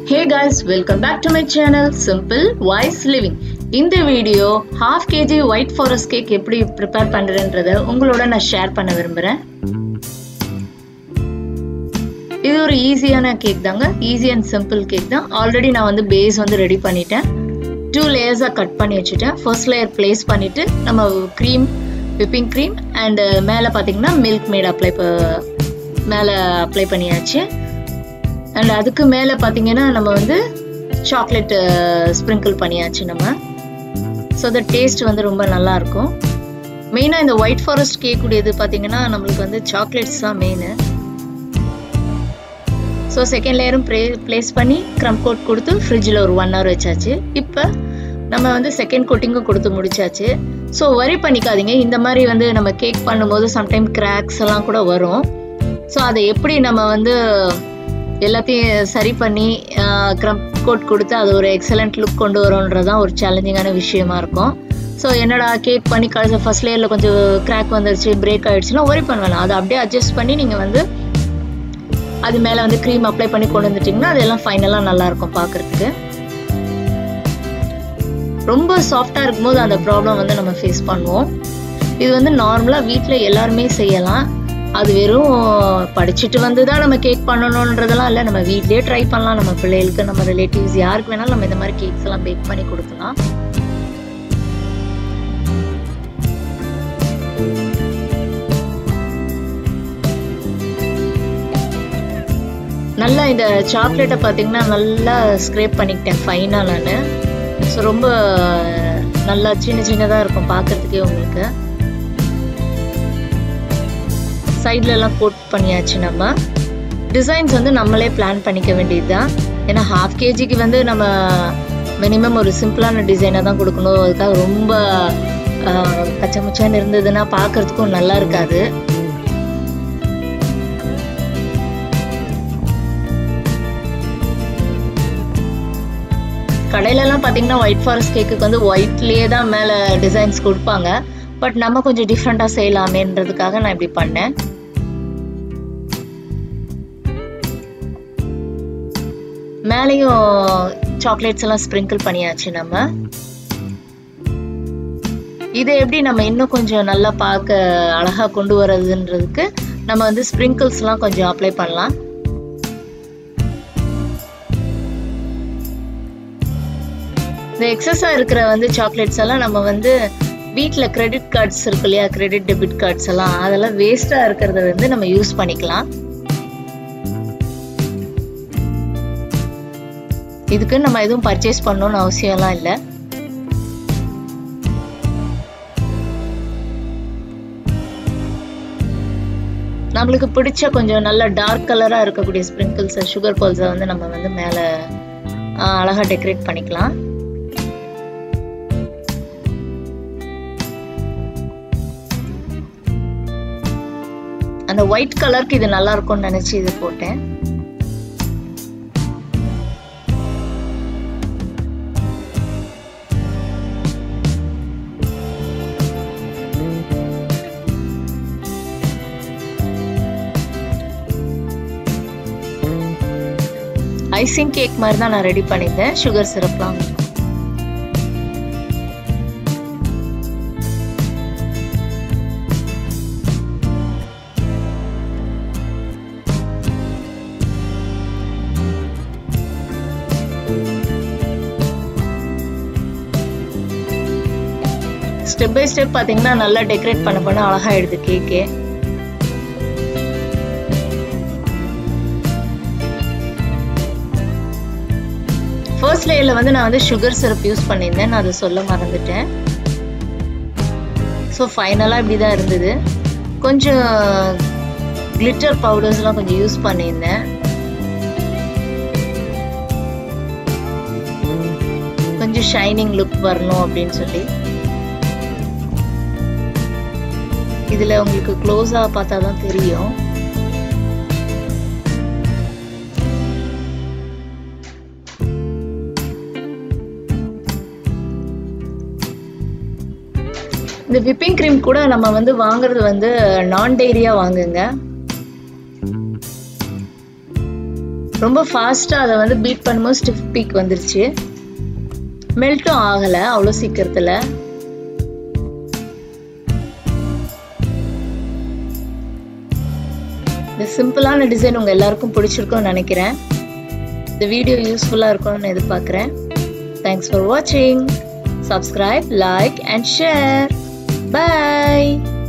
hey guys welcome back to my channel simple voice living இந்த video half KG white forest cake எப்படி prepare பண்ணுறேன்றத உங்களோட நான் share பண்ண விரும்புகிறேன் இது ஒரு ஈஸியான கேக் தாங்க ஈஸி அண்ட் சிம்பிள் கேக் தான் ஆல்ரெடி நான் வந்து பேஸ் வந்து ரெடி பண்ணிட்டேன் டூ லேயர்ஸாக கட் பண்ணி வச்சுட்டேன் ஃபர்ஸ்ட் லேயர் ப்ளேஸ் பண்ணிவிட்டு நம்ம க்ரீம் விப்பிங் க்ரீம் அண்டு மேலே பார்த்தீங்கன்னா மில்க் மேட் அப்ளை மேலே அப்ளை பண்ணியாச்சு அண்ட் அதுக்கு மேலே பார்த்தீங்கன்னா நம்ம வந்து சாக்லேட் ஸ்ப்ரிங்கிள் பண்ணியாச்சு நம்ம ஸோ த டேஸ்ட் வந்து ரொம்ப நல்லா இருக்கும் மெயினாக இந்த ஒயிட் ஃபாரஸ்ட் கேக் உடையது பார்த்தீங்கன்னா நம்மளுக்கு வந்து சாக்லேட்ஸ் தான் மெயின் ஸோ செகண்ட் லேயரும் ப்ளே ப்ளேஸ் பண்ணி க்ரம் கோட் கொடுத்து ஃப்ரிட்ஜில் ஒரு ஒன் ஹவர் வச்சாச்சு இப்போ நம்ம வந்து செகண்ட் கோட்டிங்கும் கொடுத்து முடிச்சாச்சு ஸோ வரி பண்ணிக்காதீங்க இந்த மாதிரி வந்து நம்ம கேக் பண்ணும்போது சம்டைம் கிராக்ஸ் எல்லாம் கூட வரும் ஸோ அதை எப்படி நம்ம வந்து எல்லாத்தையும் சரி பண்ணி க்ரம் கோட் கொடுத்து அது ஒரு எக்ஸலண்ட் லுக் கொண்டு வரோன்றதான் ஒரு சேலஞ்சிங்கான விஷயமா இருக்கும் ஸோ என்னடா கேக் பண்ணி கடைசி ஃபர்ஸ்ட் லேயரில் கொஞ்சம் கிராக் வந்துருச்சு பிரேக் ஆகிடுச்சுன்னா ஒரி பண்ண வேணாம் அதை அப்படியே அட்ஜஸ்ட் பண்ணி நீங்கள் வந்து அது மேலே வந்து க்ரீம் அப்ளை பண்ணி கொண்டு வந்துட்டிங்கன்னா அதெல்லாம் ஃபைனலாக நல்லாயிருக்கும் பார்க்குறதுக்கு ரொம்ப சாஃப்டாக இருக்கும்போது அந்த ப்ராப்ளம் வந்து நம்ம ஃபேஸ் பண்ணுவோம் இது வந்து நார்மலாக வீட்டில் எல்லாருமே செய்யலாம் அது வெறும் படிச்சுட்டு வந்து தான் நம்ம கேக் பண்ணணுன்றதெல்லாம் இல்லை நம்ம வீட்லேயே ட்ரை பண்ணலாம் நம்ம பிள்ளைகளுக்கு நம்ம ரிலேட்டிவ்ஸ் யாருக்கு வேணாலும் நம்ம இந்த மாதிரி கேக்ஸ் எல்லாம் பேக் பண்ணி கொடுக்கலாம் நல்லா இந்த சாக்லேட்டை பார்த்தீங்கன்னா நல்லா ஸ்க்ரேப் பண்ணிக்கிட்டேன் ஃபைனாக நான் ஸோ ரொம்ப நல்லா சின்ன சின்னதாக இருக்கும் பார்க்குறதுக்கே உங்களுக்கு சைட்ல எல்லாம் கோட் பண்ணியாச்சு நம்ம டிசைன்ஸ் வந்து நம்மளே பிளான் பண்ணிக்க வேண்டியது தான் ஏன்னா ஹாஃப் கேஜிக்கு வந்து நம்ம மினிமம் ஒரு சிம்பிளான டிசைனை தான் கொடுக்கணும் அதுக்காக ரொம்ப கச்சமுச்சான்னு இருந்ததுன்னா பார்க்கறதுக்கும் நல்லா இருக்காது கடையிலலாம் பார்த்தீங்கன்னா ஒயிட் ஃபாரஸ்ட் கேக்குக்கு வந்து ஒயிட்லேயே தான் மேலே டிசைன்ஸ் கொடுப்பாங்க பட் நம்ம கொஞ்சம் டிஃப்ரெண்ட்டாக செய்யலாமேன்றதுக்காக நான் இப்படி பண்ணேன் மேலேயும் சாக்லேட்ஸ் எல்லாம் ஸ்ப்ரிங்கிள் பண்ணியாச்சு நம்ம இதை எப்படி நம்ம இன்னும் கொஞ்சம் நல்லா பார்க்க அழகா கொண்டு வர்றதுன்றதுக்கு நம்ம வந்து ஸ்ப்ரிங்கிள்ஸ்லாம் கொஞ்சம் அப்ளை பண்ணலாம் இந்த எக்ஸஸாக இருக்கிற வந்து சாக்லேட்ஸ் எல்லாம் நம்ம வந்து வீட்டில் கிரெடிட் கார்ட்ஸ் இருக்கு இல்லையா கிரெடிட் டெபிட் கார்ட்ஸ் எல்லாம் அதெல்லாம் வேஸ்ட்டாக இருக்கிறத வந்து நம்ம யூஸ் பண்ணிக்கலாம் இதுக்கு நம்ம எதுவும் பர்ச்சேஸ் பண்ணணும்னு அவசியம்லாம் இல்லை நம்மளுக்கு பிடிச்ச கொஞ்சம் நல்ல டார்க் கலராக இருக்கக்கூடிய ஸ்ப்ரிங்கிள்ஸ் சுகர் பால்ஸை வந்து நம்ம வந்து மேலே அழகாக டெக்கரேட் பண்ணிக்கலாம் அந்த ஒயிட் கலருக்கு இது நல்லா இருக்கும்னு நினைச்சு இது போட்டேன் ஐசிங் கேக் மாதிரி தான் நான் ரெடி பண்ணியிருந்தேன் சுகர் சிரப்லாம் ஸ்டெப் பை ஸ்டெப் பார்த்தீங்கன்னா நல்லா டெக்கரேட் பண்ண பண்ண அழகா எடுது கேக்கு ஃபர்ஸ்ட் லேயரில் வந்து நான் வந்து சுகர் சிரப் யூஸ் பண்ணியிருந்தேன் நான் அதை சொல்ல மறந்துட்டேன் ஸோ ஃபைனலாக இப்படி தான் இருந்தது கொஞ்சம் கிளிட்டர் பவுடர்ஸ்லாம் கொஞ்சம் யூஸ் பண்ணியிருந்தேன் கொஞ்சம் ஷைனிங் லுக் வரணும் அப்படின்னு சொல்லி இதுல உங்களுக்கு க்ளோஸா பார்த்தா தான் தெரியும் இந்த விப்பிங் கிரீம் கூட நம்ம வந்து வாங்குறது வந்து நான் டெய்ரியா வாங்குங்க ரொம்ப ஃபாஸ்ட்டாக அதை வந்து பீட் பண்ணும்போது ஸ்டிஃப் பீக் வந்துருச்சு மெல்ட்டும் ஆகலை அவ்வளோ சீக்கிரத்தில் இந்த சிம்பிளான டிசைன் உங்கள் எல்லாருக்கும் பிடிச்சிருக்கும்னு நினைக்கிறேன் இந்த வீடியோ யூஸ்ஃபுல்லாக இருக்கும்னு எதிர்பார்க்குறேன் தேங்க்ஸ் ஃபார் வாட்சிங் subscribe like and share by